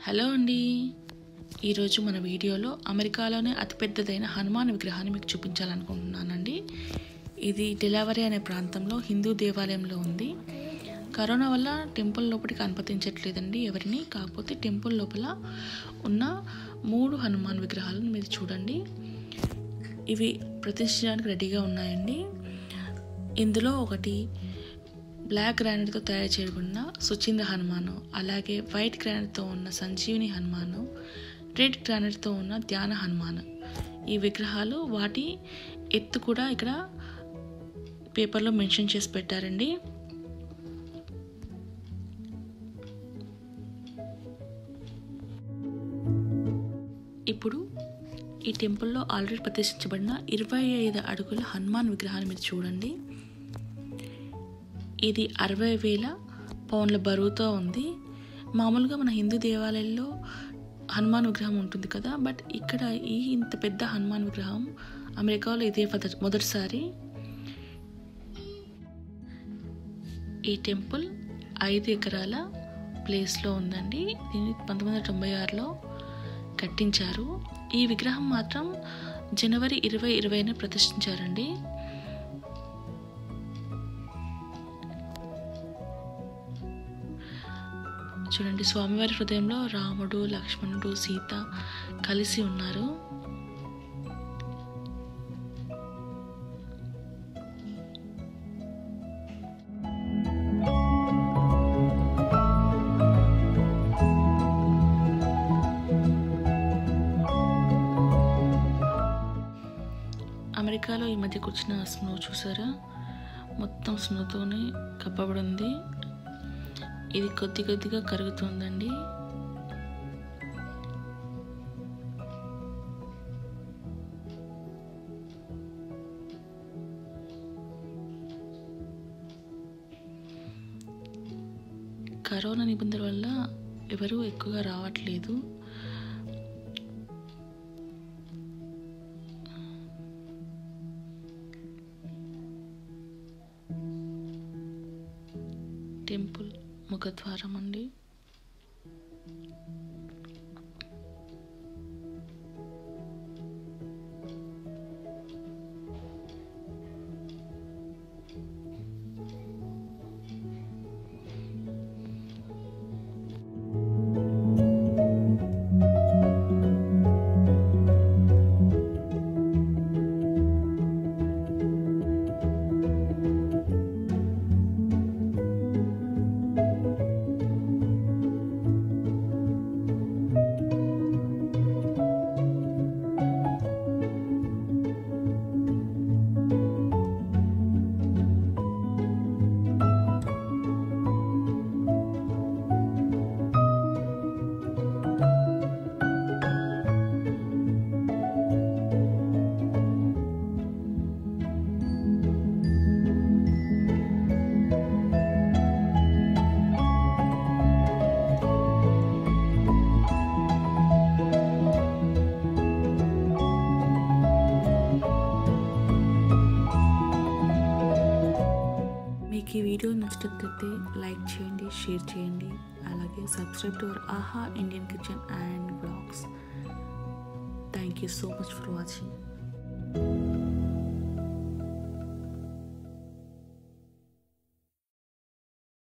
hello అండి ఈరోజు మన వీడియోలో అమెరికాలోనే అతిపెద్దదైన హనుమాన్ విగ్రహాన్ని మీకు చూపించాలనుకుంటున్నానండి ఇది డెలావరీ అనే ప్రాంతంలో హిందూ దేవాలయంలో ఉంది కరోనా వల్ల టెంపుల్ లోపలికి అనుమతించట్లేదండి ఎవరిని కాకపోతే టెంపుల్ లోపల ఉన్న మూడు హనుమాన్ విగ్రహాలను మీరు చూడండి ఇవి ప్రతిష్ఠించడానికి రెడీగా ఉన్నాయండి ఇందులో ఒకటి బ్లాక్ గ్రానైట్తో తయారు చేయబడిన సుచింద్ర హనుమాను అలాగే వైట్ గ్రానైట్తో ఉన్న సంజీవిని హనుమాను రెడ్ గ్రానైట్తో ఉన్న ధ్యాన హనుమాను ఈ విగ్రహాలు వాటి ఎత్తు కూడా ఇక్కడ పేపర్లో మెన్షన్ చేసి పెట్టారండి ఇప్పుడు ఈ టెంపుల్లో ఆల్రెడీ ప్రతిష్ఠించబడిన ఇరవై ఐదు అడుగుల హనుమాన్ విగ్రహాన్ని మీరు చూడండి ఇది అరవై వేల పౌండ్ల బరువుతో ఉంది మామూలుగా మన హిందూ దేవాలయాల్లో హనుమాన్ విగ్రహం ఉంటుంది కదా బట్ ఇక్కడ ఈ ఇంత పెద్ద హనుమాన్ విగ్రహం అమెరికాలో ఇదే మొదటి మొదటిసారి ఈ టెంపుల్ ఐదు ఎకరాల ప్లేస్లో ఉందండి దీన్ని పంతొమ్మిది వందల తొంభై ఆరులో కట్టించారు ఈ విగ్రహం మాత్రం జనవరి ఇరవై ఇరవైన ప్రతిష్ఠించారండి చూడండి స్వామివారి హృదయంలో రాముడు లక్ష్మణుడు సీత కలిసి ఉన్నారు అమెరికాలో ఈ మధ్య కూర్చున్న స్నో చూసారా మొత్తం స్నోతోనే కప్పబడి ఉంది ఇది కొద్ది కొద్దిగా కరుగుతుందండి కరోనా నిబంధనల వల్ల ఎవరు ఎక్కువగా రావట్లేదు టెంపుల్ ముఖద్వారం అండి మీకు ఈ వీడియో నచ్చినట్లయితే లైక్ చేయండి షేర్ చేయండి అలాగే subscribe to our Aaha Indian kitchen and blogs thank you so much for watching